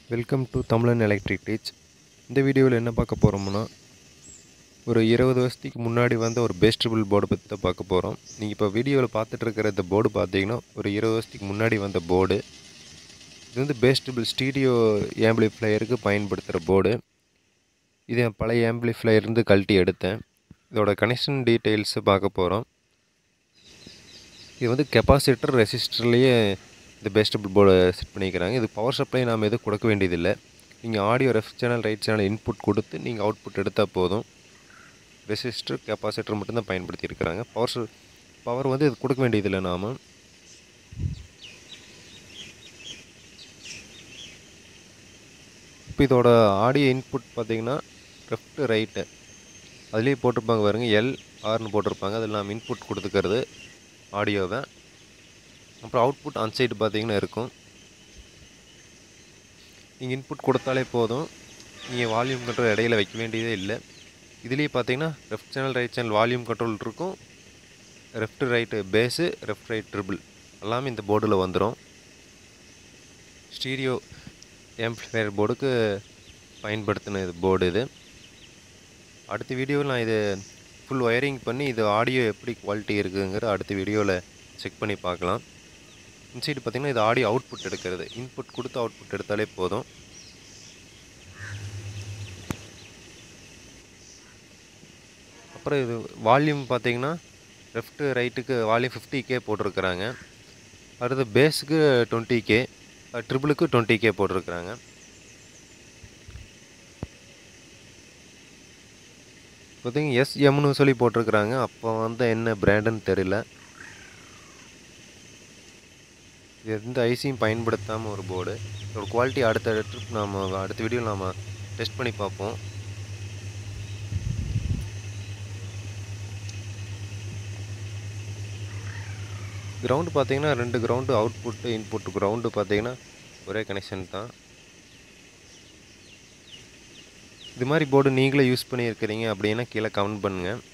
welcome to Tamilan electric teach இந்த வீடியோவில் என்ன பார்க்க போகிறோம்னா ஒரு இருபது வருஷத்துக்கு முன்னாடி வந்த ஒரு பேஸ்டபிள் போர்டை பற்றி தான் பார்க்க போகிறோம் நீங்கள் இப்போ வீடியோவில் பார்த்துட்டு இருக்கிற இந்த போர்டு பார்த்தீங்கன்னா ஒரு இருபது வருஷத்துக்கு முன்னாடி வந்த போர்டு இது வந்து பேஸ்டபிள் ஸ்டீடியோ ஆம்பிளிஃப்ளையருக்கு பயன்படுத்துகிற போர்டு இது என் பழைய ஆம்பிளிஃப்ளையர்லேருந்து கழட்டி எடுத்தேன் இதோட கனெக்ஷன் டீட்டெயில்ஸை பார்க்க போகிறோம் இது வந்து கெப்பாசிட்டர் ரெசிஸ்டர்லேயே இந்த பேஸ்டபிள் போர்டை செட் பண்ணிக்கிறாங்க இது பவர் சப்ளை நாம் எதுவும் கொடுக்க வேண்டியதில்லை நீங்கள் audio left channel right channel input கொடுத்து நீங்கள் அவுட்புட் எடுத்தால் போதும் ரெசிஸ்டர் கெப்பாசிட்டர் மட்டும்தான் பயன்படுத்தி இருக்கிறாங்க பவர் பவர் வந்து இது கொடுக்க வேண்டியதில்லை நாம் இப்போ இதோட ஆடியோ இன்புட் பார்த்தீங்கன்னா லெஃப்ட் ரைட்டு அதுலேயே போட்டிருப்பாங்க பாருங்க எல் ஆர்னு போட்டிருப்பாங்க அதில் நாம் இன்புட் கொடுத்துக்கிறது ஆடியோவை அப்புறம் அவுட்புட் ஆன் சைடு பார்த்தீங்கன்னா இருக்கும் நீங்கள் இன்புட் கொடுத்தாலே போதும் நீங்கள் வால்யூம் கண்ட்ரோல் இடையில வைக்க வேண்டியதே இல்லை இதுலேயே பார்த்தீங்கன்னா left channel right channel volume control இருக்கும் left right bass left right treble எல்லாமே இந்த போர்டில் வந்துடும் ஸ்டீரியோ ஆம்ப்ளிஃபையர் போர்டுக்கு பயன்படுத்தின இது போர்டு இது அடுத்த வீடியோவில் நான் இது ஃபுல் ஒயரிங் பண்ணி இது ஆடியோ எப்படி குவாலிட்டி இருக்குங்கிற அடுத்த வீடியோவில் செக் பண்ணி பார்க்கலாம் இன்சைடு பார்த்திங்கன்னா இது ஆடியோ அவுட்புட் எடுக்கிறது இன்புட் கொடுத்து அவுட்புட் எடுத்தாலே போதும் அப்புறம் இது வால்யூம் பார்த்தீங்கன்னா லெஃப்ட்டு ரைட்டுக்கு வால்யூம் ஃபிஃப்டி கே போட்டிருக்கிறாங்க அடுத்து பேஸுக்கு டுவெண்ட்டி கே ட்ரிபிளுக்கு டுவெண்ட்டி கே போட்டிருக்கிறாங்க பார்த்தீங்க எஸ்எம்னு சொல்லி போட்டிருக்கிறாங்க அப்போ வந்து என்ன பிராண்டுன்னு தெரியல எந்த ஐசியும் பயன்படுத்தாமல் ஒரு போர்டு ஒரு குவாலிட்டி அடுத்த ட்ரிப் நாம் அடுத்த வீடியோவில் நாம் டெஸ்ட் பண்ணி பார்ப்போம் கிரவுண்டு பார்த்தீங்கன்னா ரெண்டு கிரவுண்டு அவுட்புட்டு இன்புட் கிரவுண்டு பார்த்தீங்கன்னா ஒரே கனெக்ஷன் தான் இது மாதிரி போர்டு நீங்களே யூஸ் பண்ணியிருக்கிறீங்க அப்படின்னா கீழே கமெண்ட் பண்ணுங்கள்